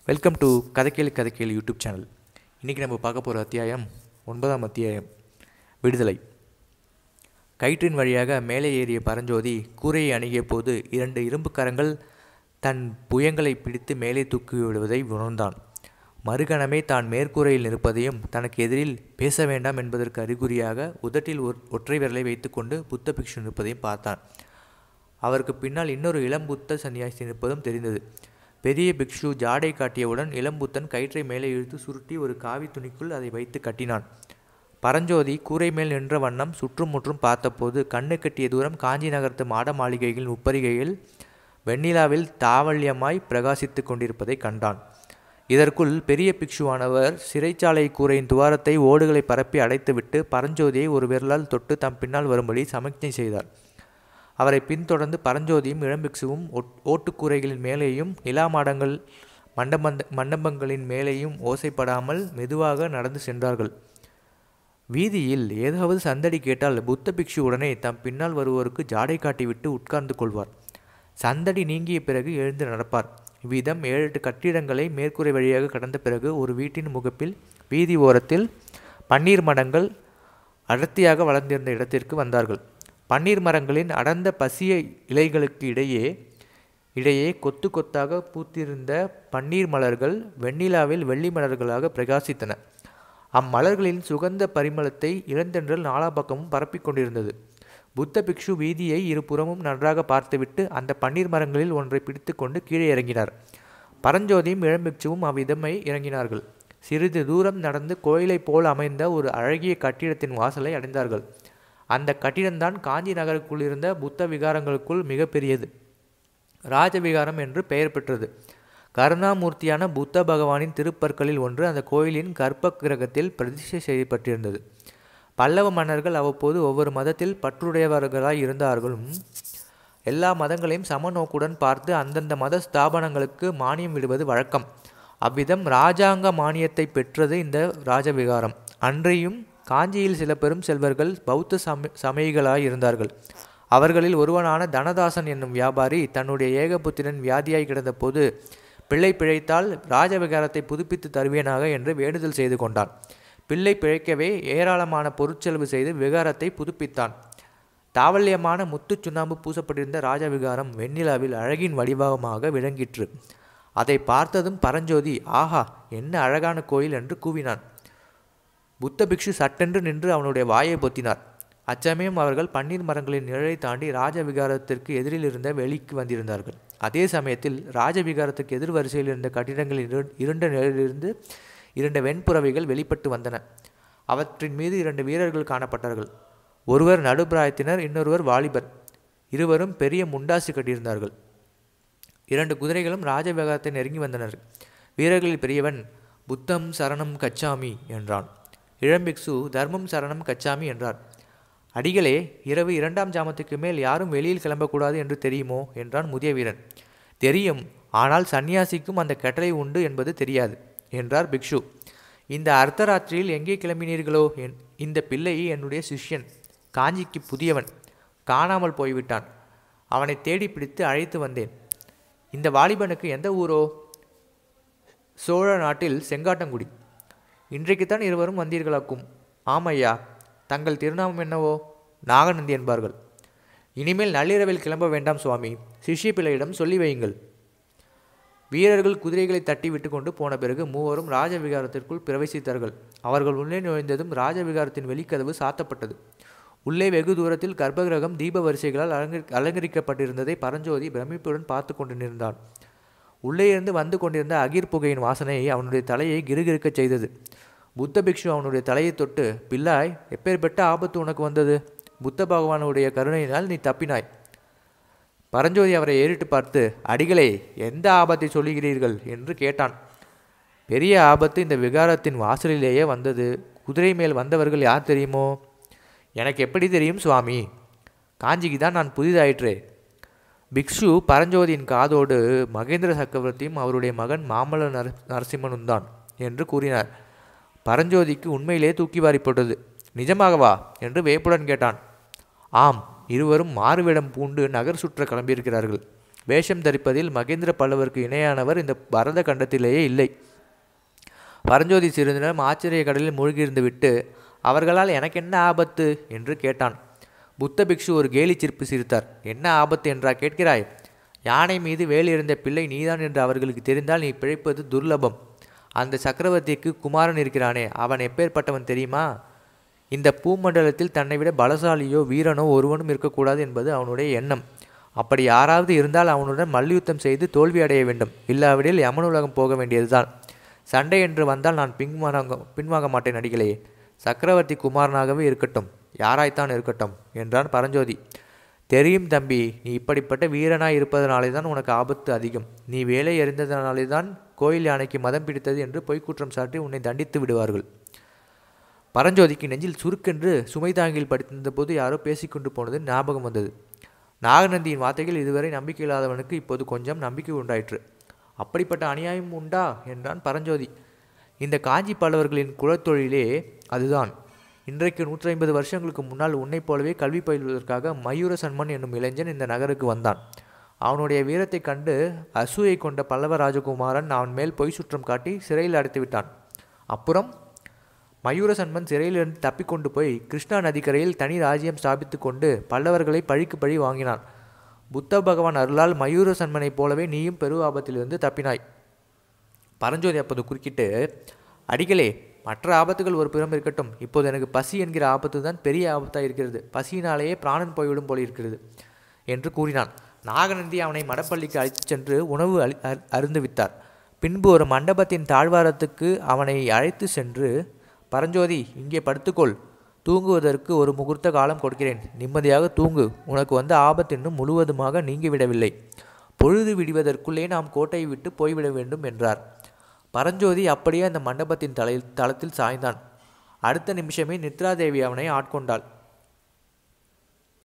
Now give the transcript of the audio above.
welcome to கதைக்கேளு கதைக்கேளு YouTube channel இன்றைக்கி நம்ம பார்க்க போகிற அத்தியாயம் ஒன்பதாம் அத்தியாயம் விடுதலை கயிற்றின் வழியாக மேலே ஏறிய பரஞ்சோதி கூரையை அணுகிய போது இரண்டு இரும்பு கரங்கள் தன் புயங்களை பிடித்து மேலே தூக்கி விடுவதை உணர்ந்தான் மறுகணமே தான் மேற்கூரையில் நிற்பதையும் தனக்கு எதிரில் பேச வேண்டாம் என்பதற்கு அறிகுறியாக உதட்டில் ஒரு ஒற்றை விரலை வைத்துக்கொண்டு புத்த பிக்ஷு நிற்பதையும் பார்த்தான் அவருக்கு பின்னால் இன்னொரு இளம்புத்த சன்னியாசி நிற்பதும் தெரிந்தது பெரிய பிக்ஷு ஜாடை காட்டியவுடன் இளம்புத்தன் கயிற்றை மேலே இழுத்து சுருட்டி ஒரு காவி துணிக்குள் அதை வைத்து கட்டினான் பரஞ்சோதி கூரை மேல் நின்ற வண்ணம் சுற்றும் முற்றும் பார்த்தபோது கண்ணு கட்டிய தூரம் காஞ்சி நகரத்து மாட மாளிகைகளின் உப்பரிகையில் வெண்ணிலாவில் தாவல்யமாய் பிரகாசித்து கொண்டிருப்பதை கண்டான் இதற்குள் பெரிய பிக்ஷுவானவர் சிறைச்சாலை கூரையின் துவாரத்தை ஓடுகளை பரப்பி அடைத்துவிட்டு பரஞ்சோதியை ஒரு விரலால் தொட்டு தம் பின்னால் வரும்படி சமிக்ஞை செய்தார் அவரை பின்தொடர்ந்து பரஞ்சோதியும் இளம்பிக்ஷுவும் ஓட்டுக்கூரைகளின் மேலேயும் நிலா மாடங்கள் மண்டபந்த மண்டபங்களின் மேலேயும் ஓசைப்படாமல் மெதுவாக நடந்து சென்றார்கள் வீதியில் ஏதாவது சந்தடி கேட்டால் புத்த பிக்ஷு உடனே தம் பின்னால் வருவோருக்கு ஜாடை காட்டிவிட்டு உட்கார்ந்து கொள்வார் சந்தடி நீங்கிய பிறகு எழுந்து நடப்பார் இவ்விதம் ஏழு எட்டு கட்டிடங்களை மேற்கூரை வழியாக கடந்த பிறகு ஒரு வீட்டின் முகப்பில் வீதி ஓரத்தில் பன்னீர் மடங்கள் அடர்த்தியாக வளர்ந்திருந்த இடத்திற்கு வந்தார்கள் பன்னீர் மரங்களின் அடர்ந்த பசிய இலைகளுக்கு இடையே இடையே கொத்து கொத்தாக பூத்திருந்த பன்னீர் மலர்கள் வெண்ணிலாவில் வெள்ளி மலர்களாக பிரகாசித்தன அம்மலர்களின் சுகந்த பரிமளத்தை இளந்தென்றல் நாலா பக்கமும் பரப்பிக் கொண்டிருந்தது புத்த பிக்ஷு வீதியை இருபுறமும் நன்றாக பார்த்துவிட்டு அந்த பன்னீர் மரங்களில் ஒன்றை பிடித்து கொண்டு கீழே இறங்கினார் பரஞ்சோதியும் இளம்பிக்ஷுவும் அவ்விதமை இறங்கினார்கள் சிறிது தூரம் நடந்து கோயிலைப் போல் அமைந்த ஒரு அழகிய கட்டிடத்தின் வாசலை அடைந்தார்கள் அந்த கட்டிடம்தான் காஞ்சி நகருக்குள் இருந்த புத்த விகாரங்களுக்குள் மிகப்பெரியது ராஜவிகாரம் என்று பெயர் பெற்றது கருணாமூர்த்தியான புத்த பகவானின் திருப்பற்களில் ஒன்று அந்த கோயிலின் கர்ப்ப கிரகத்தில் பிரதிஷ்டை செய்யப்பட்டிருந்தது பல்லவ மன்னர்கள் அவ்வப்போது ஒவ்வொரு மதத்தில் பற்றுடையவர்களாய் இருந்தார்களும் எல்லா மதங்களையும் சமநோக்குடன் பார்த்து அந்தந்த மத ஸ்தாபனங்களுக்கு மானியம் விடுவது வழக்கம் அவ்விதம் ராஜாங்க மானியத்தை பெற்றது இந்த ராஜவிகாரம் அன்றையும் காஞ்சியில் சில பெரும் செல்வர்கள் பௌத்த சம சமயிகளாய் இருந்தார்கள் அவர்களில் ஒருவனான தனதாசன் என்னும் வியாபாரி தன்னுடைய ஏகபுத்திரன் வியாதியாய் கிடந்தபோது பிள்ளை பிழைத்தால் ராஜவிகாரத்தை புதுப்பித்து தருவேனாக என்று வேண்டுதல் செய்து கொண்டான் பிள்ளை பிழைக்கவே ஏராளமான பொருட்செலவு செய்து விகாரத்தை புதுப்பித்தான் தாவல்யமான முத்து சுண்ணாம்பு பூசப்பட்டிருந்த ராஜவிகாரம் வெண்ணிலாவில் அழகின் வடிவமாக விளங்கிற்று அதை பார்த்ததும் பரஞ்சோதி ஆஹா என்ன அழகான கோயில் என்று கூவினான் புத்த பிக்ஷு சட்டென்று நின்று அவனுடைய வாயை பொத்தினார் அச்சமயம் அவர்கள் பன்னீர் மரங்களின் நிழலை தாண்டி ராஜவிகாரத்திற்கு எதிரில் இருந்த வெளிக்கு வந்திருந்தார்கள் அதே சமயத்தில் ராஜவிகாரத்துக்கு எதிர் வரிசையில் இருந்த கட்டிடங்களின் இருண்ட நிழலிலிருந்து இரண்டு வெண்புறவைகள் வெளிப்பட்டு வந்தன அவற்றின் மீது இரண்டு வீரர்கள் காணப்பட்டார்கள் ஒருவர் நடுப்பிராயத்தினர் இன்னொருவர் வாலிபர் இருவரும் பெரிய முண்டாசு கட்டியிருந்தார்கள் இரண்டு குதிரைகளும் ராஜவிகாரத்தை நெருங்கி வந்தனர் வீரர்களில் பெரியவன் புத்தம் சரணம் கச்சாமி என்றான் இளம்பிக்சு தர்மம் சரணம் கச்சாமி என்றார் அடிகளே இரவு இரண்டாம் ஜாமத்துக்கு மேல் யாரும் வெளியில் கிளம்பக்கூடாது என்று தெரியுமோ என்றான் முதிய வீரன் தெரியும் ஆனால் சன்னியாசிக்கும் அந்த கட்டளை உண்டு என்பது தெரியாது என்றார் பிக்ஷு இந்த அர்த்தராத்திரியில் எங்கே கிளம்பினீர்களோ என் இந்த பிள்ளை என்னுடைய சிஷ்யன் காஞ்சிக்கு புதியவன் காணாமல் போய்விட்டான் அவனை தேடி பிடித்து அழைத்து வந்தேன் இந்த வாலிபனுக்கு எந்த ஊரோ சோழ நாட்டில் செங்காட்டங்குடி இன்றைக்குத்தான் இருவரும் வந்தீர்களாக்கும் ஆமையா தங்கள் திருநாமம் என்னவோ நாகநந்தி என்பார்கள் இனிமேல் நள்ளிரவில் கிளம்ப வேண்டாம் சுவாமி சிஷ்ய பிள்ளையிடம் சொல்லி வையுங்கள் வீரர்கள் குதிரைகளை தட்டி விட்டு கொண்டு போன பிறகு மூவரும் ராஜவிகாரத்திற்குள் பிரவேசித்தார்கள் அவர்கள் உள்ளே நுழைந்ததும் ராஜவிகாரத்தின் வெளிக்கதவு சாத்தப்பட்டது உள்ளே வெகு தூரத்தில் கர்ப்பகிரகம் தீப வரிசைகளால் அலங்கரி அலங்கரிக்கப்பட்டிருந்ததை பரஞ்சோதி பிரமிப்புடன் பார்த்து கொண்டு நின்றான் உள்ளே இருந்து வந்து கொண்டிருந்த அகிர் புகையின் வாசனை அவனுடைய தலையை கிருகிருக்கச் செய்தது புத்த பிக்ஷு அவனுடைய தலையை தொட்டு பிள்ளாய் எப்பேற்பட்ட ஆபத்து உனக்கு வந்தது புத்த பகவானுடைய கருணையினால் நீ தப்பினாய் பரஞ்சோதி அவரை ஏறிட்டு பார்த்து அடிகளே எந்த ஆபத்தை சொல்லுகிறீர்கள் என்று கேட்டான் பெரிய ஆபத்து இந்த விகாரத்தின் வாசலிலேயே வந்தது குதிரை மேல் வந்தவர்கள் யார் தெரியுமோ எனக்கு எப்படி தெரியும் சுவாமி காஞ்சிக்கு தான் நான் புதிதாயிற்றே பிக்ஷு பரஞ்சோதியின் காதோடு மகேந்திர சக்கரவர்த்தியும் அவருடைய மகன் மாமல்ல நர நரசிம்மனும் தான் என்று கூறினார் பரஞ்சோதிக்கு உண்மையிலே தூக்கி வாரி போட்டது நிஜமாகவா என்று வேப்புடன் கேட்டான் ஆம் இருவரும் மாறுவேடம் பூண்டு நகர் சுற்ற கிளம்பியிருக்கிறார்கள் வேஷம் தரிப்பதில் மகேந்திர பல்லவருக்கு இணையானவர் இந்த பரத கண்டத்திலேயே இல்லை பரஞ்சோதி சிறிது நேரம் ஆச்சரிய கடலில் மூழ்கியிருந்து விட்டு அவர்களால் எனக்கு என்ன ஆபத்து என்று கேட்டான் புத்த பிக்ஷு ஒரு கேலி சிரிப்பு சிரித்தார் என்ன ஆபத்து என்றா கேட்கிறாய் யானை மீது வேல் இருந்த பிள்ளை நீதான் என்று அவர்களுக்கு தெரிந்தால் நீ பிழைப்பது துர்லபம் அந்த சக்கரவர்த்திக்கு குமாரன் இருக்கிறானே அவன் எப்பேற்பட்டவன் தெரியுமா இந்த பூமண்டலத்தில் தன்னை விட பலசாலியோ வீரனோ ஒருவனும் இருக்கக்கூடாது என்பது அவனுடைய எண்ணம் அப்படி யாராவது இருந்தால் அவனுடன் மல்யுத்தம் செய்து தோல்வி அடைய வேண்டும் இல்லாவிடில் யமனுலகம் போக வேண்டியதுதான் சண்டை என்று வந்தால் நான் பின்வாங்க பின்வாங்க மாட்டேன் அடிகளே சக்கரவர்த்தி குமாரனாகவே இருக்கட்டும் யாராய்த்தான் இருக்கட்டும் என்றான் பரஞ்சோதி தெரியும் தம்பி நீ இப்படிப்பட்ட வீரனாய் இருப்பதனாலே தான் உனக்கு ஆபத்து அதிகம் நீ வேலை எறிந்ததனாலே தான் கோயில் யானைக்கு மதம் பிடித்தது என்று பொய்க்குற்றம் சாட்டி உன்னை தண்டித்து விடுவார்கள் பரஞ்சோதிக்கு நெஞ்சில் சுருக்கென்று சுமை தாங்கில் படித்திருந்த போது யாரோ பேசிக்கொண்டு போனது ஞாபகம் வந்தது நாகநந்தியின் வார்த்தைகள் இதுவரை நம்பிக்கை இல்லாதவனுக்கு இப்போது கொஞ்சம் நம்பிக்கை உண்டாயிற்று அப்படிப்பட்ட அநியாயம் உண்டா என்றான் பரஞ்சோதி இந்த காஞ்சி பல்லவர்களின் குலத்தொழிலே அதுதான் இன்றைக்கு நூற்றி ஐம்பது வருஷங்களுக்கு முன்னால் உன்னைப் போலவே கல்வி பயில்வதற்காக மயூர சன்மன் என்னும் இளைஞன் இந்த நகருக்கு வந்தான் அவனுடைய வீரத்தைக் கண்டு அசூயை கொண்ட பல்லவ ராஜகுமாரன் அவன் மேல் பொய் சுற்றம் காட்டி சிறையில் அடைத்து விட்டான் அப்புறம் மயூரசன்மன் சிறையிலிருந்து தப்பிக்கொண்டு போய் கிருஷ்ணா நதிக்கரையில் தனி ராஜ்யம் ஸ்தாபித்து கொண்டு பல்லவர்களை பழிக்கு பழி வாங்கினான் புத்த பகவான் அருளால் மயூரசன்மனைப் போலவே நீயும் பெரு ஆபத்திலிருந்து தப்பினாய் பரஞ்சோதி அப்போது குறுக்கிட்டு அடிகளே மற்ற ஆபத்துகள் ஒரு புறம் இருக்கட்டும் இப்போது எனக்கு பசி என்கிற ஆபத்து தான் பெரிய ஆபத்தாக இருக்கிறது பசியினாலேயே பிராணன் போய்விடும் போல இருக்கிறது என்று கூறினான் நாகநந்தி அவனை மடப்பள்ளிக்கு அழைத்துச் சென்று உணவு அளி அரு- அருந்துவித்தார் பின்பு ஒரு மண்டபத்தின் தாழ்வாரத்துக்கு அவனை அழைத்து சென்று பரஞ்சோதி இங்கே படுத்துக்கொள் தூங்குவதற்கு ஒரு முகூர்த்த காலம் கொடுக்கிறேன் நிம்மதியாக தூங்கு உனக்கு வந்த ஆபத்து இன்னும் முழுவதுமாக நீங்கிவிடவில்லை பொழுது விடுவதற்குள்ளே நாம் கோட்டையை விட்டு போய்விட வேண்டும் என்றார் பரஞ்சோதி அப்படியே அந்த மண்டபத்தின் தலை தளத்தில் சாய்ந்தான் அடுத்த நிமிஷமே நித்ராதேவி அவனை ஆட்கொண்டாள்